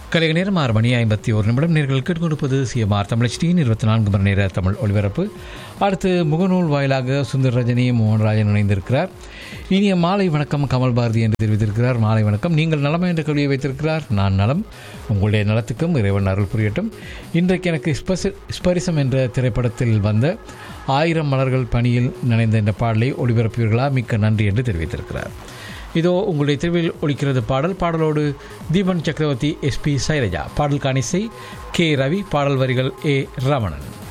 கலைக நேரம் ஆறு மணி ஐம்பத்தி ஒரு நிமிடம் நேர்கள் கேட்டுக்கொண்டிருப்பது சிஎம்ஆர் தமிழ் ஸ்டீன் இருபத்தி நான்கு மணி நேர தமிழ் ஒளிபரப்பு அடுத்து முகநூல் வாயிலாக சுந்தர் ரஜினி மோகன்ராஜன் இணைந்திருக்கிறார் இனிய மாலை வணக்கம் கமல் பாரதி என்று தெரிவித்திருக்கிறார் மாலை வணக்கம் நீங்கள் நலமா என்ற கேள்வியை வைத்திருக்கிறார் நான் நலம் உங்களுடைய நலத்துக்கும் இறைவன் அருள் புரியட்டும் இன்றைக்கு எனக்கு ஸ்பெச ஸ்பரிசம் என்ற திரைப்படத்தில் வந்த ஆயிரம் மலர்கள் பணியில் நினைந்த இந்த பாடலை ஒளிபரப்புவீர்களா மிக்க நன்றி என்று தெரிவித்திருக்கிறார் இதோ உங்களுடைய தெருவில் ஒலிக்கிறது பாடல் பாடலோடு தீபன் சக்கரவர்த்தி எஸ்பி சைலஜா பாடல் காணிசை கே ரவி பாடல் வரிகள் ஏ ரமணன்